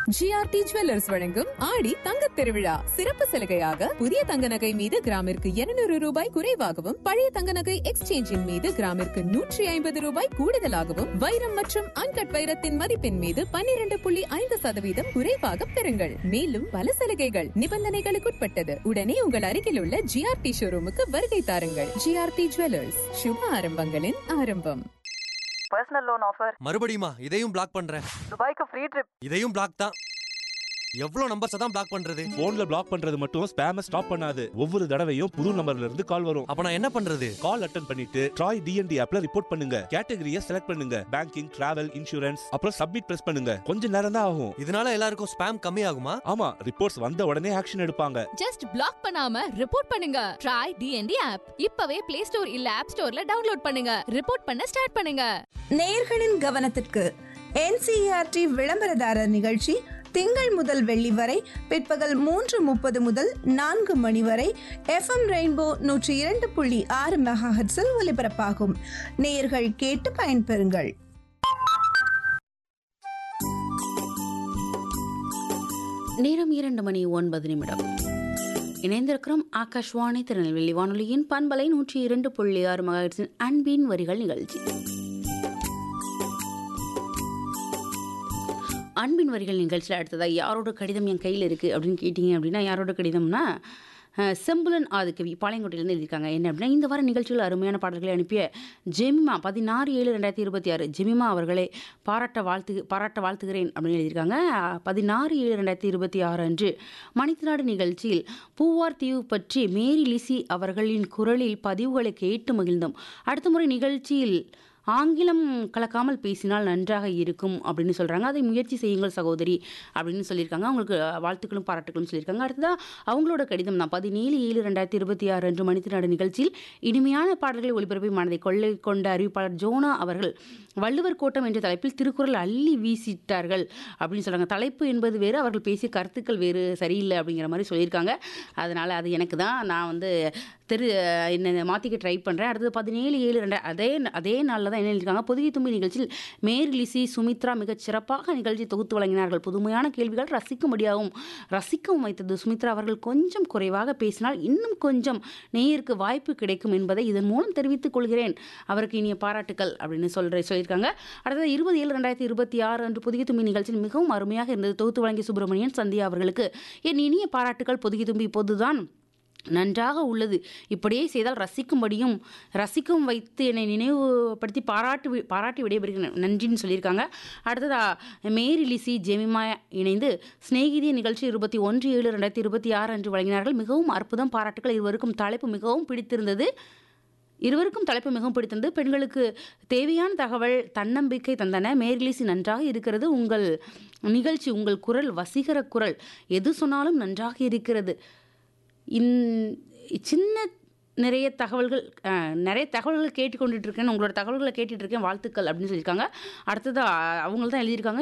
GRT jewellers வழங்கும் ஆடி தங்கத் திருவிழா சிறப்பு சலுகையாக புதிய தங்க நகை மீது கிராமிற்கு 200 ரூபாய் குறைவாகவும் பழைய தங்க நகை எக்ஸ்சேஞ்சின் மீது கிராமிற்கு நூற்றி ஐம்பது ரூபாய் கூடுதலாகவும் வைரம் மற்றும் அன்கட் வைரத்தின் மதிப்பின் மீது 12.5% புள்ளி ஐந்து சதவீதம் குறைவாக பெறுங்கள் மேலும் பல சலுகைகள் நிபந்தனைகளுக்குட்பட்டது உடனே உங்கள் அருகில் உள்ள ஜிஆர்டி ஷோரூமுக்கு வருகை தாருங்கள் ஜிஆர்டி ஜுவல்லர்ஸ் சுப ஆரம்பங்களின் ஆரம்பம் பர்சனல் லோன் ஆஃபர் மறுபடியுமா இதையும் பிளாக் பண்றேன் துபாய்க்கு ஃப்ரீ ட்ரிப் இதையும் பிளாக் தான் எவ்வளவு நம்பர்ஸ் தான் பிளாக் பண்றது போன்ல பிளாக் பண்றது மட்டும் ஸ்பேம ஸ்டாப் பண்ணாது ஒவ்வொரு தடவையும் புது நம்பர்ல இருந்து கால் வரும் அப்ப நான் என்ன பண்றது கால் அட்டன் பண்ணிட்டு ட்ராய் டிஎன்டி ஆப்ல ரிப்போர்ட் பண்ணுங்க கேட்டகரியை செலக்ட் பண்ணுங்க பேங்கிங் டிராவல் இன்சூரன்ஸ் அப்புறம் சப்மிட் பிரஸ் பண்ணுங்க கொஞ்ச நேரம் தான் ஆகும் இதனால எல்லாருக்கும் ஸ்பேம் கம்மி ஆகுமா ஆமா ரிப்போர்ட்ஸ் வந்த உடனே ஆக்ஷன் எடுப்பாங்க ஜஸ்ட் பிளாக் பண்ணாம ரிப்போர்ட் பண்ணுங்க ட்ரை டிஎன்டி ஆப் இப்பவே பிளே ஸ்டோர் இல்ல ஆப் ஸ்டோர்ல டவுன்லோட் பண்ணுங்க ரிப்போர்ட் பண்ண ஸ்டார்ட் பண்ணுங்க நேயர்களின் கவனத்திற்கு என்சிஇஆர்டி விளம்பரதாரர் நிகழ்ச்சி திங்கள் முதல் வெள்ளி வரை பிற்பகல் மூன்று முப்பது முதல் நான்கு மணி வரை எஃப்எம் ரெயின்போ நூற்றி இரண்டு புள்ளி ஆறு மெகாஹர்ட்ஸில் ஒலிபரப்பாகும் நேயர்கள் கேட்டு பயன்பெறுங்கள் நேரம் இரண்டு மணி ஒன்பது நிமிடம் இணைந்திருக்கிறோம் ஆகாஷ்வாணி திருநெல்வேலி வானொலியின் பண்பலை நூற்றி இரண்டு புள்ளி ஆறு மகாட்சின் அன்பின் வரிகள் நிகழ்ச்சி அன்பின் வரிகள் நிகழ்ச்சியில் அடுத்ததாக யாரோட கடிதம் என் கையில் இருக்குது அப்படின்னு கேட்டிங்க அப்படின்னா யாரோட கடிதம்னா அஹ், செம்புலன் ஆதிக்கவி பாளையங்கோட்டையிலேருந்து எழுதியிருக்காங்க என்ன அப்படின்னா இந்த வார நிகழ்ச்சியில் அருமையான பாடல்களை அனுப்பிய ஜெமிமா பதினாறு ஏழு ரெண்டாயிரத்தி இருபத்தி ஆறு ஜெமிமா அவர்களை பாராட்ட வாழ்த்து பாராட்ட வாழ்த்துகிறேன் அப்படின்னு எழுதியிருக்காங்க அஹ், பதினாறு ஏழு ரெண்டாயிரத்தி இருபத்தி ஆறு அன்று மணித்தினாடு நிகழ்ச்சியில் பூவார் தீவு பற்றி மேரி லிசி அவர்களின் குரலில் பதிவுகளை கேட்டு மகிழ்ந்தோம் அடுத்த முறை நிகழ்ச்சியில் ஆங்கிலம் கலக்காமல் பேசினால் நன்றாக இருக்கும் அப்படின்னு சொல்கிறாங்க அதை முயற்சி செய்யுங்கள் சகோதரி அப்படின்னு சொல்லியிருக்காங்க அவங்களுக்கு வாழ்த்துக்களும் பாராட்டுகளும் சொல்லியிருக்காங்க அடுத்ததாக அவங்களோட கடிதம் தான் பதினேழு ஏழு ரெண்டாயிரத்தி இருபத்தி ஆறு அன்று மணித்தினாடு நிகழ்ச்சியில் இனிமையான பாடல்களை ஒளிபரப்பி மனதை கொள்ளை கொண்ட அறிவிப்பாளர் ஜோனா அவர்கள் வள்ளுவர் கோட்டம் என்ற தலைப்பில் திருக்குறள் அள்ளி வீசிட்டார்கள் அப்படின்னு சொல்கிறாங்க தலைப்பு என்பது வேறு அவர்கள் பேசிய கருத்துக்கள் வேறு சரியில்லை அப்படிங்கிற மாதிரி சொல்லியிருக்காங்க அதனால் அது எனக்கு தான் நான் வந்து தெரு என்ன மாற்றிக்க ட்ரை பண்ணுறேன் அடுத்தது பதினேழு ஏழு ரெண்டு அதே அதே நாளில் தான் என்ன எழுதியிருக்காங்க புதிய தும்பி நிகழ்ச்சியில் மேரி லிசி சுமித்ரா மிகச் சிறப்பாக நிகழ்ச்சி தொகுத்து வழங்கினார்கள் புதுமையான கேள்விகள் ரசிக்கும்படியாகவும் ரசிக்கவும் வைத்தது சுமித்ரா அவர்கள் கொஞ்சம் குறைவாக பேசினால் இன்னும் கொஞ்சம் நேயருக்கு வாய்ப்பு கிடைக்கும் என்பதை இதன் மூலம் தெரிவித்துக் கொள்கிறேன் அவருக்கு இனிய பாராட்டுக்கள் அப்படின்னு சொல்ற சொல்லியிருக்காங்க அடுத்தது இருபது ஏழு ரெண்டாயிரத்தி இருபத்தி ஆறு அன்று புதிய தும்பி நிகழ்ச்சியில் மிகவும் அருமையாக இருந்தது தொகுத்து வழங்கிய சுப்பிரமணியன் சந்தியா அவர்களுக்கு என் இனிய பாராட்டுகள் புதிய தும்பி இப்போதுதான் நன்றாக உள்ளது இப்படியே செய்தால் ரசிக்கும்படியும் ரசிக்கும் வைத்து என்னை நினைவுபடுத்தி பாராட்டு வி- பாராட்டி விடைபெறுகிறேன் நன்றின்னு சொல்லியிருக்காங்க அடுத்ததா மேரி லிசி ஜெமிமா இணைந்து சிநேகிதிய நிகழ்ச்சி இருபத்தி ஒன்று ஏழு ரெண்டாயிரத்தி இருபத்தி ஆறு அன்று வழங்கினார்கள் மிகவும் அற்புதம் பாராட்டுகள் இருவருக்கும் தலைப்பு மிகவும் பிடித்திருந்தது இருவருக்கும் தலைப்பு மிகவும் பிடித்திருந்தது பெண்களுக்கு தேவையான தகவல் தன்னம்பிக்கை தந்தன மேரிலிசி நன்றாக இருக்கிறது உங்கள் நிகழ்ச்சி உங்கள் குரல் வசீகர குரல் எது சொன்னாலும் நன்றாக இருக்கிறது இன் சின்ன நிறைய தகவல்கள் அஹ், நிறைய தகவல்கள் கேட்டுக்கொண்டுட்டு இருக்கேன் உங்களோட தகவல்களை கேட்டுட்டு இருக்கேன் வாழ்த்துக்கள் அப்படின்னு சொல்லியிருக்காங்க அடுத்தது அவங்கள தான் எழுதியிருக்காங்க